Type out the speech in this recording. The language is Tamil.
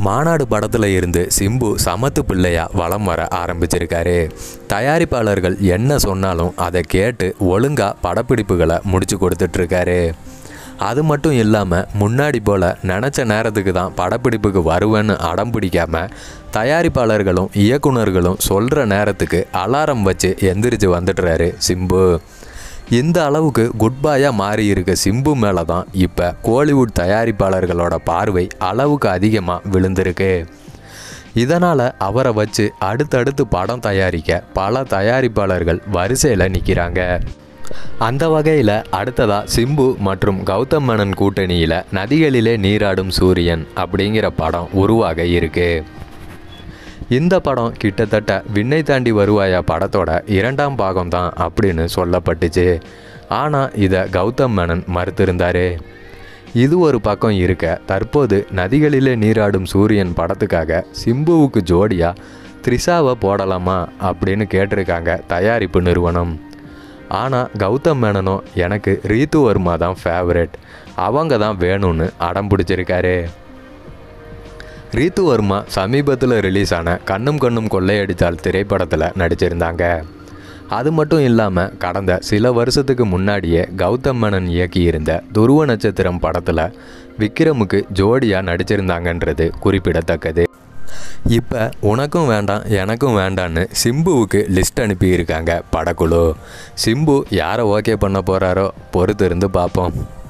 மாநாடு படத்தில் இருந்து சிம்பு சமத்து பிள்ளையா வலம் வர ஆரம்பிச்சிருக்காரு தயாரிப்பாளர்கள் என்ன சொன்னாலும் அதை கேட்டு ஒழுங்காக படப்பிடிப்புகளை முடிச்சு கொடுத்துட்ருக்காரு அது மட்டும் இல்லாமல் முன்னாடி போல் நினச்ச நேரத்துக்கு தான் படப்பிடிப்புக்கு வருவேன்னு அடம் பிடிக்காம தயாரிப்பாளர்களும் இயக்குனர்களும் சொல்கிற நேரத்துக்கு அலாரம் வச்சு எந்திரிச்சு வந்துடுறாரு சிம்பு இந்த அளவுக்கு குட் பாயாக மாறி இருக்க சிம்பு மேலே தான் இப்போ கோலிவுட் தயாரிப்பாளர்களோட பார்வை அளவுக்கு அதிகமாக விழுந்திருக்கு இதனால் அவரை வச்சு அடுத்தடுத்து படம் தயாரிக்க பல தயாரிப்பாளர்கள் வரிசையில் நிற்கிறாங்க அந்த வகையில் அடுத்ததாக சிம்பு மற்றும் கௌதம் மேனன் கூட்டணியில் நதிகளிலே நீராடும் சூரியன் அப்படிங்கிற படம் உருவாக இருக்கு இந்த படம் கிட்டத்தட்ட விண்ணை தாண்டி வருவாயா படத்தோட இரண்டாம் பாகம் தான் அப்படின்னு சொல்லப்பட்டுச்சு ஆனால் இதை கௌதம் மேனன் மறுத்திருந்தாரு இது ஒரு பக்கம் இருக்க தற்போது நதிகளிலே நீராடும் சூரியன் படத்துக்காக சிம்புவுக்கு ஜோடியாக த்ரிஷாவை போடலாமா அப்படின்னு கேட்டிருக்காங்க தயாரிப்பு நிறுவனம் ஆனால் கௌதம் மேனனும் எனக்கு ரீத்து வர்மா தான் ஃபேவரட் அவங்க தான் வேணும்னு அடம் பிடிச்சிருக்காரு ரீத்து வர்மா சமீபத்தில் ரிலீஸ் ஆன கண்ணும் கண்ணும் கொள்ளையடித்தால் திரைப்படத்தில் நடிச்சிருந்தாங்க அது மட்டும் இல்லாமல் கடந்த சில வருஷத்துக்கு முன்னாடியே கௌதம் மேனன் இயக்கியிருந்த துருவ நட்சத்திரம் படத்தில் விக்ரமுக்கு ஜோடியாக நடிச்சிருந்தாங்கன்றது குறிப்பிடத்தக்கது இப்போ உனக்கும் வேண்டாம் எனக்கும் வேண்டான்னு சிம்புவுக்கு லிஸ்ட் அனுப்பியிருக்காங்க படக்குழு சிம்பு யாரை ஓகே பண்ண போகிறாரோ பொறுத்து இருந்து பார்ப்போம்